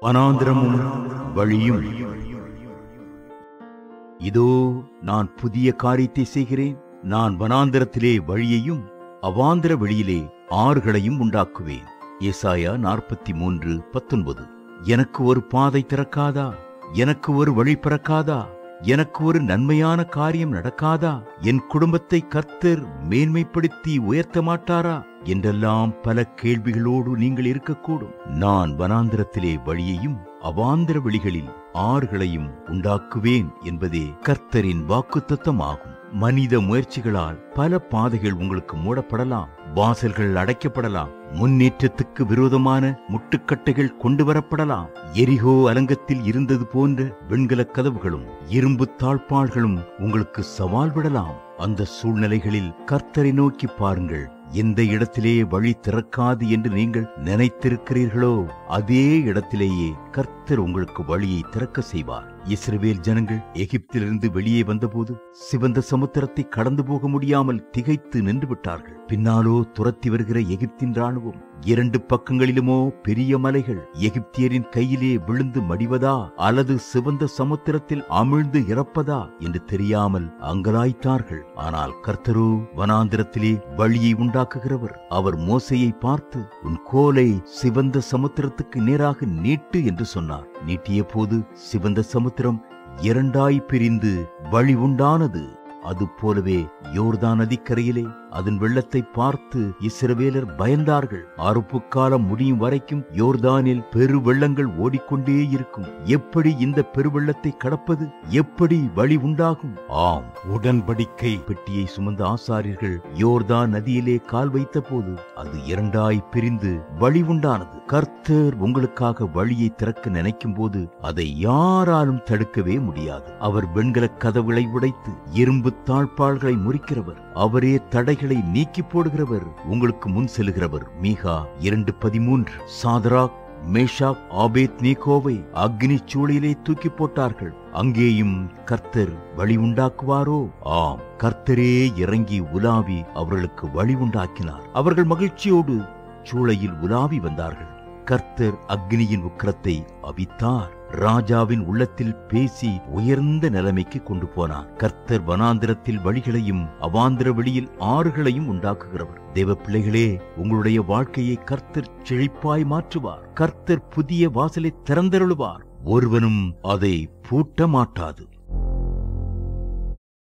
வனாந்திரமும் வழியும் இதோ நான் புதிய காரியத்தை செய்கிறேன் நான் வனாந்திரத்திலே வழியையும் அவாந்திர வெளியிலே ஆறுகளையும் உண்டாக்குவேன் ஏசாயா நாற்பத்தி மூன்று பத்தொன்பது எனக்கு ஒரு பாதை திறக்காதா எனக்கு ஒரு வழி பிறக்காதா எனக்கு ஒரு நன்மையான காரியம் நடக்காதா என் குடும்பத்தை கர்த்தர் மேன்மைப்படுத்தி உயர்த்த மாட்டாரா என்றெல்லாம் பல கேள்விகளோடு நீங்கள் இருக்கக்கூடும் நான் வனாந்திரத்திலே வழியையும் அவாந்திர வெளிகளில் ஆறுகளையும் உண்டாக்குவேன் என்பதே கர்த்தரின் வாக்குத்தத்தமாகும் மனித முயற்சிகளால் பல பாதைகள் உங்களுக்கு மூடப்படலாம் வாசல்கள் அடைக்கப்படலாம் முன்னேற்றத்துக்கு விரோதமான முட்டுக்கட்டைகள் கொண்டு வரப்படலாம் எரிகோ அலங்கத்தில் இருந்தது போன்ற வெண்கல கதவுகளும் இரும்பு தாழ்பாள்களும் உங்களுக்கு சவால் விடலாம் அந்த சூழ்நிலைகளில் கர்த்தரை நோக்கி பாருங்கள் எந்த இடத்திலே வழி திறக்காது என்று நீங்கள் நினைத்திருக்கிறீர்களோ அதே இடத்திலேயே கர்த்தர் உங்களுக்கு வழியை திறக்க செய்வார் இஸ்ரவேல் ஜனங்கள் எகிப்திலிருந்து வெளியே வந்தபோது சிவந்த சமுத்திரத்தை கடந்து போக முடியாமல் திகைத்து நின்று விட்டார்கள் பின்னாலோ துரத்தி வருகிற எகிப்தின் ராணுவம் இரண்டு பக்கங்களிலுமோ பெரிய மலைகள் எகிப்தியரின் கையிலே விழுந்து மடிவதா அல்லது சிவந்த சமுத்திரத்தில் அமிழ்ந்து இறப்பதா என்று தெரியாமல் அங்கலாய்த்தார்கள் ஆனால் கர்த்தரோ வனாந்திரத்திலே வழியை உண்டாக்குகிறவர் அவர் மோசையை பார்த்து உன் கோலை சிவந்த சமுத்திரத்துக்கு நேராக நீட்டு என்று சொன்னார் நீட்டிய போது சிவந்த சமுத்திரம் இரண்டாய் பிரிந்து வழி உண்டானது அது போலவே யோர்தான் நதிக்கரையிலே அதன் வெள்ளத்தை பார்த்து இஸ்ரவேலர் பயந்தார்கள் அறுப்பு காலம் முடியும் வரைக்கும் யோர்தானில் பெரு வெள்ளங்கள் ஓடிக்கொண்டே இருக்கும் எப்படி இந்த பெருவெள்ளத்தை கடப்பது எப்படி வழி உண்டாகும் ஆம் உடன்படிக்கை பெட்டியை சுமந்த ஆசாரியர்கள் யோர்தான் நதியிலே கால் வைத்த போது அது இரண்டாய் பிரிந்து வழி உண்டானது கர்த்தர் உங்களுக்காக வழியை திறக்க நினைக்கும் போது அதை யாராலும் தடுக்கவே முடியாது அவர் வெண்கல கதவுகளை உடைத்து இரும்பு தாழ்பாள்களை முறிக்கிறவர் அவரே தடைகளை நீக்கி போடுகிறவர் உங்களுக்கு முன் செல்கிறவர் மீகா இரண்டு பதிமூன்று சாதராக் மேஷாக் ஆபேத் நீகோவை அக்னி சூளையிலே தூக்கி போட்டார்கள் அங்கேயும் கர்த்தர் வழி உண்டாக்குவாரோ ஆம் கர்த்தரே இறங்கி உலாவி அவர்களுக்கு வழி உண்டாக்கினார் அவர்கள் மகிழ்ச்சியோடு சூளையில் உலாவி வந்தார்கள் கர்த்தர் அக்னியின் உக்கிரத்தை அவித்தார் ராஜாவின் உள்ளத்தில் பேசி உயர்ந்த நிலைமைக்கு கொண்டு போனார் கர்த்தர் வனாந்திரத்தில் வழிகளையும் அவாந்திர வெளியில் ஆறுகளையும் உண்டாக்குகிறவர் தேவ பிள்ளைகளே உங்களுடைய வாழ்க்கையை கர்த்தர் செழிப்பாய் மாற்றுவார் கர்த்தர் புதிய வாசலை திறந்தருளுவார் ஒருவனும் அதை பூட்ட மாட்டாது